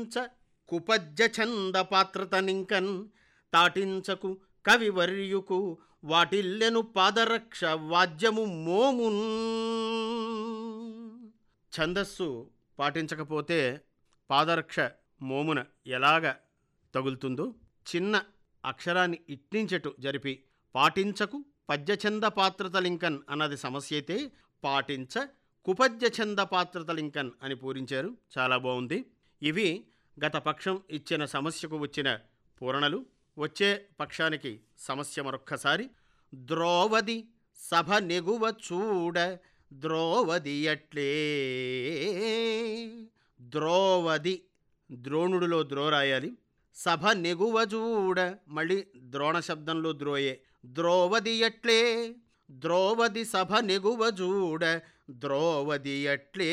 పాటించ కుపజ్జ ఛంద పాత్రతనింకన్ తాటించకు కవివర్యుకు వాటిల్లెను పాదరక్ష వాద్యము మోమున్ ఛందస్సు పాటించకపోతే పాదరక్ష మోమున ఎలాగ తగులుతుందో చిన్న అక్షరాన్ని ఇట్నించటు జరిపి పాటించకు పద్యఛంద పాత్రతలింకన్ అన్నది సమస్య అయితే పాటించ కుపద్యఛంద పాత్రతలింకన్ అని పూరించారు చాలా బాగుంది ఇవి గత పక్షం ఇచ్చిన సమస్యకు వచ్చిన పూరణలు వచ్చే పక్షానికి సమస్య మరొక్కసారి ద్రోవది సభ నెగువ చూడ ద్రోవది అట్లే ద్రోవది ద్రోణుడిలో ద్రో రాయాలి సభ నెగువ చూడ మళ్ళీ ద్రోణ శబ్దంలో ద్రోయే ద్రోవది అట్లే ద్రోవది సభ నెగువ చూడ ద్రోవది అట్లే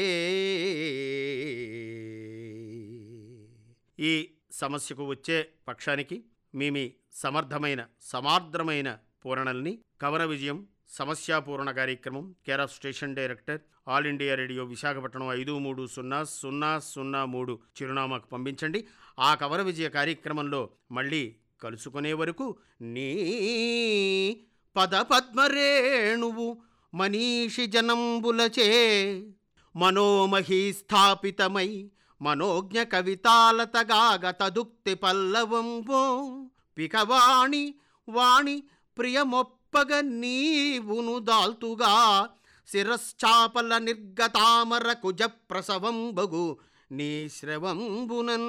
ఈ సమస్యకు వచ్చే పక్షానికి మీ మీ సమర్థమైన సమార్ద్రమైన పూరణల్ని కవన విజయం సమస్యాపూరణ కార్యక్రమం care of station director all India radio Visakhapatnam ఐదు మూడు సున్నా సున్నా సున్నా మూడు చిరునామాకు పంపించండి ఆ కవన విజయ కార్యక్రమంలో మళ్ళీ కలుసుకునే వరకు నీ పద పద్మరేణువు మనీషి జనంబులచే మనోమహీ స్థాపితమై మనోజ్ఞ కవితాలతగాగ తదుక్తి పల్లవంబో పికవాణి వాణి ప్రియమొప్పగ నీవును దాల్తుగా శిరశ్చాపల నిర్గతామర కుజ ప్రసవంబగు నీ శ్రవంబునన్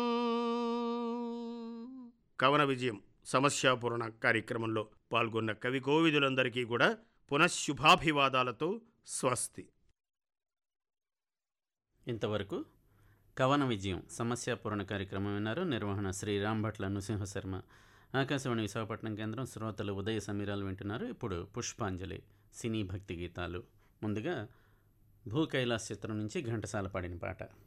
కవన విజయం సమస్యాపూర్ణ కార్యక్రమంలో పాల్గొన్న కవి కోవిదులందరికీ కూడా పునఃశుభాభివాదాలతో స్వస్తి ఇంతవరకు కవన విజయం సమస్యాపూరణ కార్యక్రమం విన్నారు నిర్వహణ శ్రీ రాంభట్ల నృసింహ శర్మ ఆకాశవాణి విశాఖపట్నం కేంద్రం శ్రోతలు ఉదయ సమీరాలు వింటున్నారు ఇప్పుడు పుష్పాంజలి సినీ భక్తి గీతాలు ముందుగా భూ కైలాస్ చిత్రం నుంచి ఘంటసాల పాడిన పాట